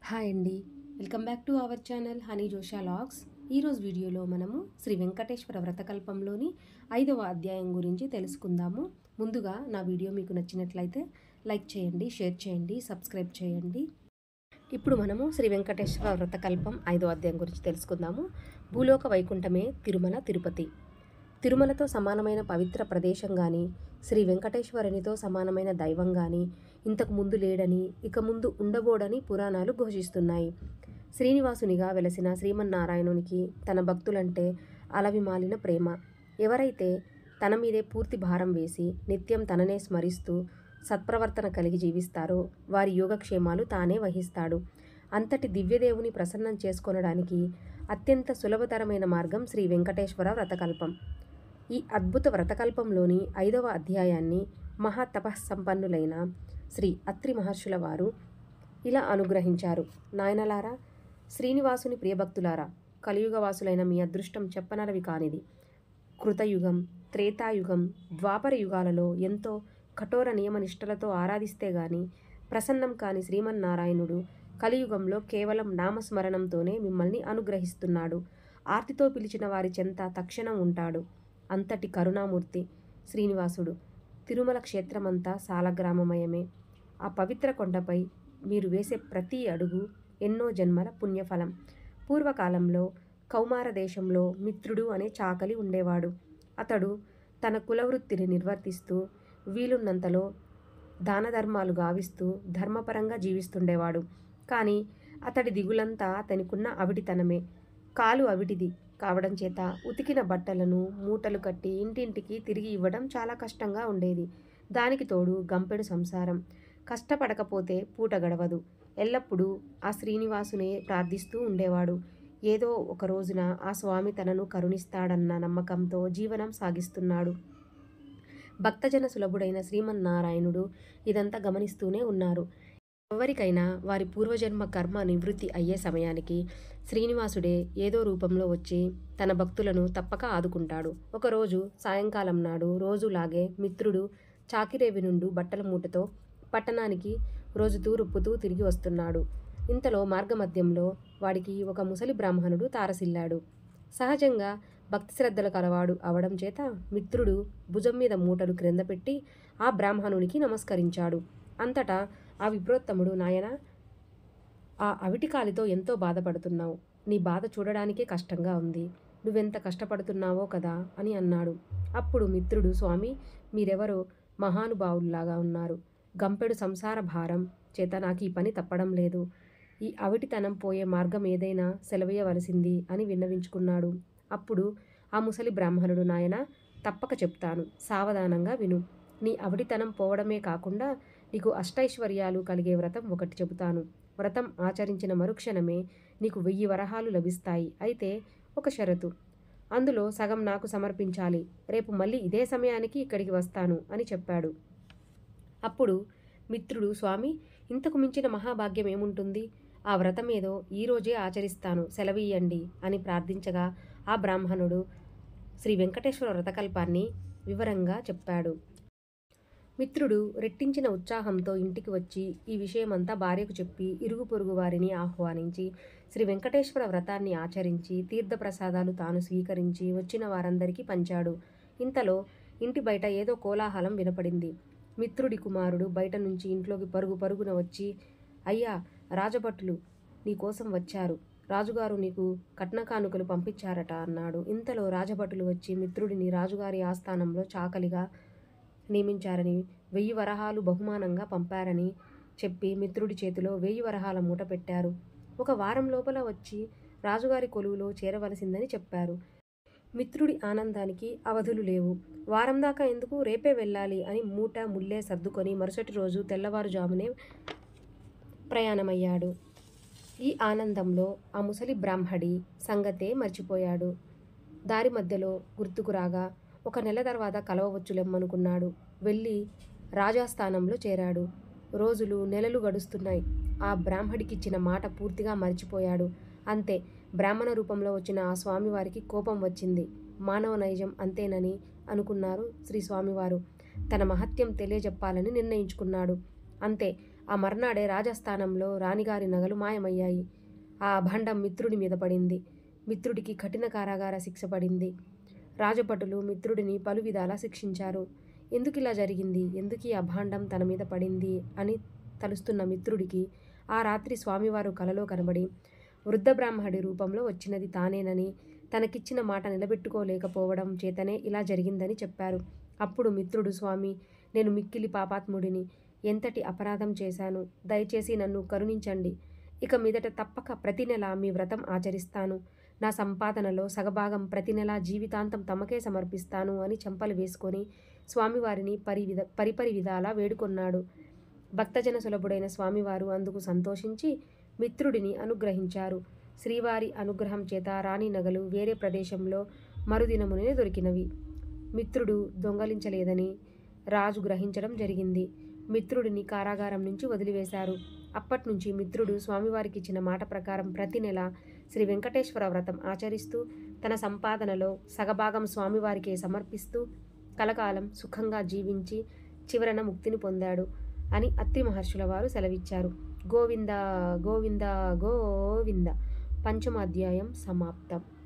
hi అండి welcome back to our channel honey జోషా logs ఈరోజు వీడియోలో మనము శ్రీ వెంకటేశ్వర వ్రతకల్పంలోని ఐదవ అధ్యాయం గురించి తెలుసుకుందాము ముందుగా నా వీడియో మీకు నచ్చినట్లయితే లైక్ చేయండి షేర్ చేయండి సబ్స్క్రైబ్ చేయండి ఇప్పుడు మనము శ్రీ వెంకటేశ్వర వ్రతకల్పం ఐదో అధ్యాయం గురించి తెలుసుకుందాము భూలోక వైకుంఠమే తిరుమల తిరుపతి తిరుమలతో సమానమైన పవిత్ర ప్రదేశం కానీ శ్రీ వెంకటేశ్వరునితో సమానమైన దైవం కానీ ఇంతకు ముందు లేడని ఇక ముందు ఉండబోడని పురాణాలు ఘోషిస్తున్నాయి శ్రీనివాసునిగా వెలసిన శ్రీమన్నారాయణునికి తన భక్తులంటే అలవిమాలిన ప్రేమ ఎవరైతే తన మీదే పూర్తి భారం వేసి నిత్యం తననే స్మరిస్తూ సత్ప్రవర్తన కలిగి జీవిస్తారో వారి యోగక్షేమాలు తానే వహిస్తాడు అంతటి దివ్యదేవుని ప్రసన్నం చేసుకొనడానికి అత్యంత సులభతరమైన మార్గం శ్రీ వెంకటేశ్వర వ్రతకల్పం ఈ అద్భుత వ్రతకల్పంలోని ఐదవ అధ్యాయాన్ని మహాతపస్సంపన్నులైన శ్రీ అత్రి మహర్షుల వారు ఇలా అనుగ్రహించారు నాయనలారా శ్రీనివాసుని ప్రియభక్తులారా కలియుగవాసులైన మీ అదృష్టం చెప్పనలవి కానిది కృతయుగం త్రేతాయుగం ద్వాపర యుగాలలో ఎంతో కఠోర నియమనిష్టలతో ఆరాధిస్తే గాని ప్రసన్నం కాని శ్రీమన్నారాయణుడు కలియుగంలో కేవలం నామస్మరణంతోనే మిమ్మల్ని అనుగ్రహిస్తున్నాడు ఆర్తితో పిలిచిన వారి చెంత తక్షణం ఉంటాడు అంతటి కరుణామూర్తి శ్రీనివాసుడు తిరుమల క్షేత్రమంతా సాలగ్రామమయమే ఆ పవిత్ర కొండపై మీరు వేసే ప్రతి అడుగు ఎన్నో జన్మల పుణ్యఫలం పూర్వకాలంలో కౌమార దేశంలో మిత్రుడు అనే చాకలి ఉండేవాడు అతడు తన కులవృత్తిని నిర్వర్తిస్తూ వీలున్నంతలో దాన ధర్మాలు గావిస్తూ ధర్మపరంగా జీవిస్తుండేవాడు కానీ అతడి దిగులంతా అతనికున్న అవిటితనమే కాలు అవిటిది కావడం చేత ఉతికిన బట్టలను మూటలు కట్టి ఇంటింటికి తిరిగి ఇవ్వడం చాలా కష్టంగా ఉండేది దానికి తోడు గంపెడు సంసారం కష్టపడకపోతే పూట గడవదు ఎల్లప్పుడూ ఆ శ్రీనివాసునే ప్రార్థిస్తూ ఉండేవాడు ఏదో ఒక రోజున ఆ స్వామి తనను కరుణిస్తాడన్న నమ్మకంతో జీవనం సాగిస్తున్నాడు భక్తజన సులభుడైన శ్రీమన్నారాయణుడు ఇదంతా గమనిస్తూనే ఉన్నారు ఎవరికైనా వారి పూర్వజన్మ కర్మ నివృత్తి అయ్యే సమయానికి శ్రీనివాసుడే ఏదో రూపంలో వచ్చి తన భక్తులను తప్పక ఆదుకుంటాడు ఒకరోజు సాయంకాలం నాడు రోజులాగే మిత్రుడు చాకిరేవి నుండి బట్టల మూటతో పట్టణానికి రోజుతూ రుప్పుతూ తిరిగి వస్తున్నాడు ఇంతలో మార్గమధ్యంలో వాడికి ఒక ముసలి బ్రాహ్మణుడు తారసిల్లాడు సహజంగా భక్తి శ్రద్ధలు కలవాడు అవడం చేత మిత్రుడు భుజం మీద మూటలు క్రింద పెట్టి ఆ బ్రాహ్మణునికి నమస్కరించాడు అంతటా ఆ విప్రోత్తముడు నాయన ఆ అవిటికాలితో ఎంతో బాధపడుతున్నావు నీ బాధ చూడడానికే కష్టంగా ఉంది నువ్వెంత కష్టపడుతున్నావో కదా అని అన్నాడు అప్పుడు మిత్రుడు స్వామి మీరెవరో మహానుభావుల్లాగా ఉన్నారు గంపెడు సంసార భారం చేత నాకు ఈ పని తప్పడం లేదు ఈ అవిటితనం పోయే మార్గం ఏదైనా సెలవేయవలసింది అని విన్నవించుకున్నాడు అప్పుడు ఆ ముసలి బ్రాహ్మణుడు నాయన తప్పక చెప్తాను సావధానంగా విను నీ అవిటితనం పోవడమే కాకుండా నీకు అష్టైశ్వర్యాలు కలిగే వ్రతం ఒకటి చెబుతాను వ్రతం ఆచరించిన మరుక్షణమే నీకు వెయ్యి వరహాలు లభిస్తాయి అయితే ఒక షరతు అందులో సగం నాకు సమర్పించాలి రేపు మళ్ళీ ఇదే సమయానికి ఇక్కడికి వస్తాను అని చెప్పాడు అప్పుడు మిత్రుడు స్వామి ఇంతకు మించిన మహాభాగ్యం ఏముంటుంది ఆ వ్రతం ఏదో ఈరోజే ఆచరిస్తాను సెలవీయండి అని ప్రార్థించగా ఆ బ్రాహ్మణుడు శ్రీ వెంకటేశ్వర వ్రతకల్పాన్ని వివరంగా చెప్పాడు మిత్రుడు రెట్టించిన ఉత్సాహంతో ఇంటికి వచ్చి ఈ విషయమంతా భార్యకు చెప్పి ఇరుగు పొరుగు వారిని ఆహ్వానించి శ్రీ వెంకటేశ్వర వ్రతాన్ని ఆచరించి తీర్థప్రసాదాలు తాను స్వీకరించి వచ్చిన వారందరికీ పంచాడు ఇంతలో ఇంటి బయట ఏదో కోలాహలం వినపడింది మిత్రుడి కుమారుడు బయట నుంచి ఇంట్లోకి పరుగు పరుగున వచ్చి అయ్యా రాజభటులు నీకోసం వచ్చారు రాజుగారు నీకు కట్న కానుకలు పంపించారట అన్నాడు ఇంతలో రాజభటులు వచ్చి మిత్రుడిని రాజుగారి ఆస్థానంలో చాకలిగా నియమించారని వెయ్యి వరహాలు బహుమానంగా పంపారని చెప్పి మిత్రుడి చేతిలో వెయ్యి వరహాల మూట పెట్టారు ఒక వారం లోపల వచ్చి రాజుగారి కొలువులో చేరవలసిందని చెప్పారు మిత్రుడి ఆనందానికి అవధులు లేవు వారం దాకా ఎందుకు రేపే వెళ్ళాలి అని మూట ముల్లే సర్దుకొని మరుసటి రోజు తెల్లవారుజామునే ప్రయాణమయ్యాడు ఈ ఆనందంలో ఆ ముసలి బ్రాహ్మడి సంగతే మర్చిపోయాడు దారి మధ్యలో గుర్తుకు రాగా ఒక నెల తర్వాత కలవవచ్చులెమ్మనుకున్నాడు వెళ్ళి రాజాస్థానంలో చేరాడు రోజులు నెలలు గడుస్తున్నాయి ఆ బ్రాహ్మడికిచ్చిన మాట పూర్తిగా మర్చిపోయాడు అంతే బ్రాహ్మణ రూపంలో వచ్చిన ఆ స్వామివారికి కోపం వచ్చింది మానవ నైజం అంతేనని అనుకున్నారు శ్రీ స్వామివారు తన మహత్యం తెలియజెప్పాలని నిర్ణయించుకున్నాడు అంతే ఆ మర్నాడే రాజస్థానంలో రాణిగారి నగలు మాయమయ్యాయి ఆ అభాండం మిత్రుడి మీద పడింది మిత్రుడికి కఠిన కారాగార శిక్ష పడింది రాజభటులు మిత్రుడిని పలు విధాలా శిక్షించారు ఎందుకు ఇలా జరిగింది ఎందుకు ఈ అభాండం తన మీద పడింది అని తలుస్తున్న మిత్రుడికి ఆ రాత్రి స్వామివారు కలలో కనబడి వృద్ధ బ్రాహ్మడి రూపంలో వచ్చినది తానేనని తనకిచ్చిన మాట నిలబెట్టుకోలేకపోవడం చేతనే ఇలా జరిగిందని చెప్పారు అప్పుడు మిత్రుడు స్వామి నేను మిక్కిలి పాపాత్ముడిని ఎంతటి అపరాధం చేశాను దయచేసి నన్ను కరుణించండి ఇక మీదట తప్పక ప్రతి నెల మీ వ్రతం ఆచరిస్తాను నా సంపాదనలో సగభాగం ప్రతి నెల జీవితాంతం తమకే సమర్పిస్తాను అని చెంపలు వేసుకొని స్వామివారిని పరివిధ పరిపరి విధాలా వేడుకొన్నాడు భక్తజన సులభుడైన స్వామివారు అందుకు సంతోషించి మిత్రుడిని అనుగ్రహించారు శ్రీవారి అనుగ్రహం చేత రాణి నగలు వేరే ప్రదేశంలో మరుదినమునే దొరికినవి మిత్రుడు దొంగలించలేదని రాజు గ్రహించడం జరిగింది మిత్రుడిని కారాగారం నుంచి వదిలివేశారు అప్పట్నుంచి మిత్రుడు స్వామివారికి ఇచ్చిన మాట ప్రకారం ప్రతి నెల శ్రీ వెంకటేశ్వర వ్రతం ఆచరిస్తూ తన సంపాదనలో సగభాగం స్వామివారికే సమర్పిస్తూ కలకాలం సుఖంగా జీవించి చివరన ముక్తిని పొందాడు అని అత్రి మహర్షుల వారు సెలవిచ్చారు గోవింద గోవింద గోవింద పంచమ అధ్యాయం సమాప్తం